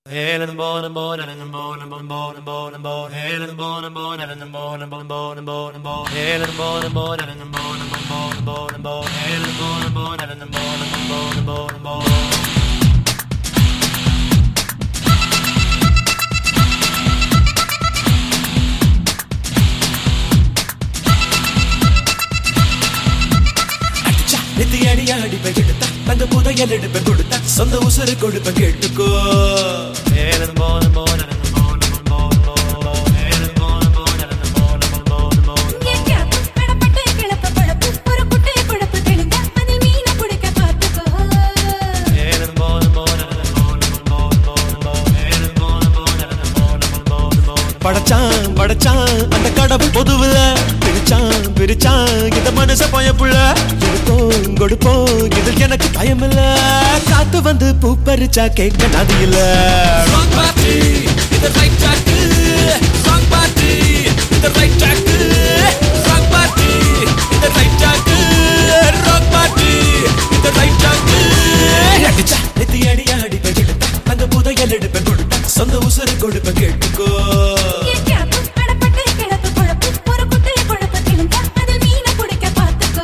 Helen born and born and born and born born and born and born Helen born and born and born and born born and born and born Helen born and born and born and born and born and born Helen born and born and born and born and born and born NITI அடி அடிப்பை எடுத்தா அந்த புதையல் எடுப்பை கொடுத்தா சொந்த உசுறு கொடுப்பை கேட்டுக்கோ Helen born and born and born and born and born and born Helen born and born and born and born and born எங்கேயாவது கடப்பட்டு கிளப்ப பழப்பு, ஒரு குட்டைய குழப்பு தெளிந்தா, அதில் மீனை பிடிக்க பார்த்துக்கோ. Helen born and born and born and born and born and born Helen born and born and born and born and born படைச்சான் படைச்சான் அந்த கடவுள் பொதுவுல பிரிச்சான் பிரிச்சான் இந்த மனுஷ பயப்புள்ள எடுப்போம் கொடுப்போம் இதில் எனக்கு பயமில்ல காத்து வந்து பூ பறிச்சா கேட்க நதி இல்ல Wrong party, இந்த right track. Wrong party, இந்த right track. Wrong party, இந்த right track. Wrong party, இந்த right track. அடிச்சா நித்தி அடி அடிப்பை எடுத்தா அந்த புதையல் எடுப்பை கொடுத்தா சொந்த உசுறு கொடுப்பை கேட்டுக்கோ எங்கேயாவது கடப்பட்டு கிளப்ப பழப்பு, ஒரு குட்டைய குழப்பு தெளிந்தா, அதில் மீனை பிடிக்க பார்த்துக்கோ.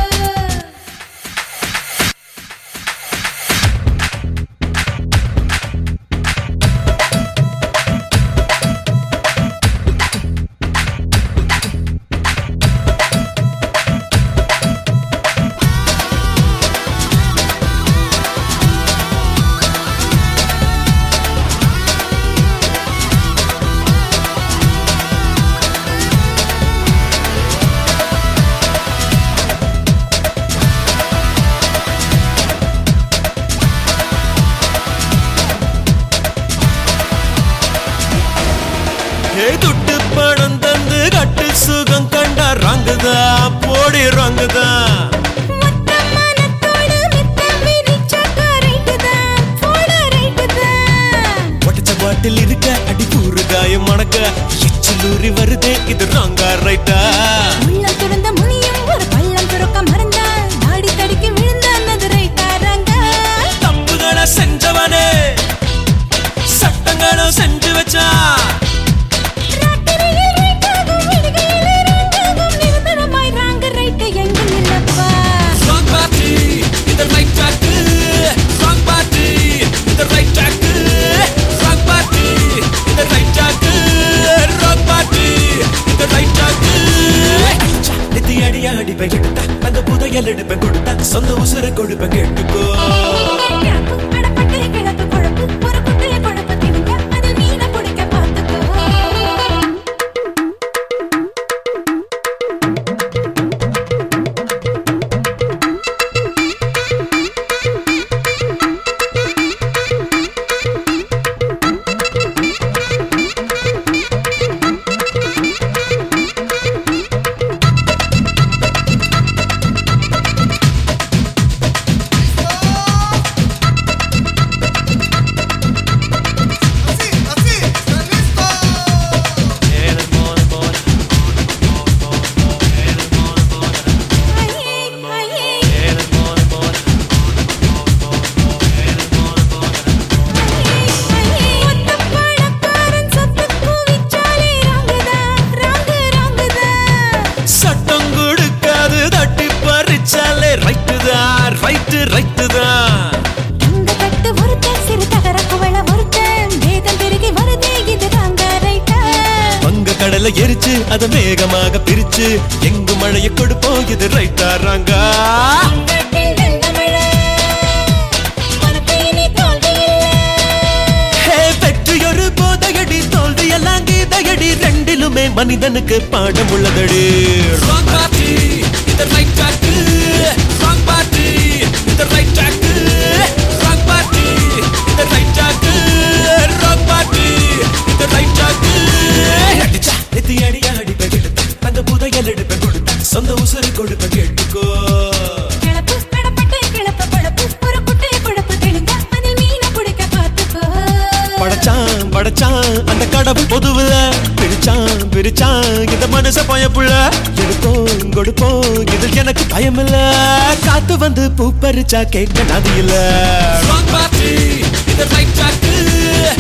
ஏ துட்டு பணம் தந்து கட்டு சுகம் கண்டா ரங்குதா போடி ரங்குதா மொத்த மனத்தோடு மித்தம் விரிச்சாக்கா ரைட்டுதான், போட ரைட்டுதான். ஒட்டச்ச பாட்டில் இருக்க அடி கூறு காயம் மணக்க எச்சிலூரி வருதே இது ராங்கா ரைட்டா உள்ளம் துறந்த முனியும் ஒரு பள்ளம் துறக்க மறந்தான் நாடி தடுக்கி விழுந்தான் அது ரைட்டாரங்க தப்புகளை செஞ்சவனே சட்டங்களும் செஞ்சு வச்சா ராத்திரியில் ரைட்டாகும் விடுகையில் ரைட்டாகும் நிரந்தரமாய் ராங்க ரைட்டு எங்கும் இல்லப்பா Wrong party, இந்த right track. Wrong party, இந்த right track. Wrong party, இந்த right track. Wrong party, இந்த right track. நித்தி அடி அடிப்பை எடுத்தா அந்த புதையல் எடுப்பை கொடுத்தா சொந்த உசுறு கொடுப்பை கேட்டுக்கோ கேப்பு, அடப்பட்டு கிளப்பு குழப்பு, ஒரு குட்டைய குழப்பு திணிக்க, அதில் மீனை பிடிக்க பார்த்துக்கோ. Así, así, ¿están listos? Helen born and born and born and born and born Helen born and born and ஐயே, ஐயே, Helen born and born and born and born Helen born and born and ஐயே. ஒத்த பணக்காரன் சொத்து குவிச்சாலே ராங்குதான், wrong, ராங்குதான். சட்டம் கொடுக்காது தட்டி பறிச்சாலே ரைட்டு தான் ரைட்டு ரைட்டு தான் தங்க கட்டு ஒருத்தன், சிறு தகர குவள ஒருத்தன். வேதம் பெருகி வருதே இது ராங்க ரைட்டா. வங்க கடலை எரிச்சு அத மேகமாக பிரிச்சு எங்கு மழைய கொடுப்போம் இது ரைட்டாராங்க காட்டில் வெள்ள மழை. உனக்கு இனி தோல்வி இல்லை. வெற்றி ஒரு போதையடி தோல்வி எல்லாம் கீதையடி ரெண்டிலுமே மனிதனுக்கு பாடம் உள்ளதடி Wrong party, இந்த right track. Wrong party, இந்த right track. Wrong party, இந்த right track. Wrong party, இந்த right track. அடிச்சா நெத்தி அடி அடிப்பை எடுத்த அந்த புதையல் எடுப்பை கொடுத்த சொந்த உசுறு கொடுப்பை கேட்டுக்கோ கிளப்பு, கடப்பட்டு கிளப்பு பொழப்பு, ஒரு குட்டைய குழப்பு தெளிந்தா, அதில் மீனை பிடிக்க பார்த்துக்கோ. படைச்சான் படைச்சான் அந்த கடவுள் பொதுவுல பிரிச்சான் பிரிச்சான் இந்த மனுஷ பயப்புள்ள எடுப்போம் கொடுப்போம் இதில் எனக்கு பயமில்ல காத்து வந்து பூ பறிச்சா கேட்க நதி இல்ல Wrong party, இந்த right track.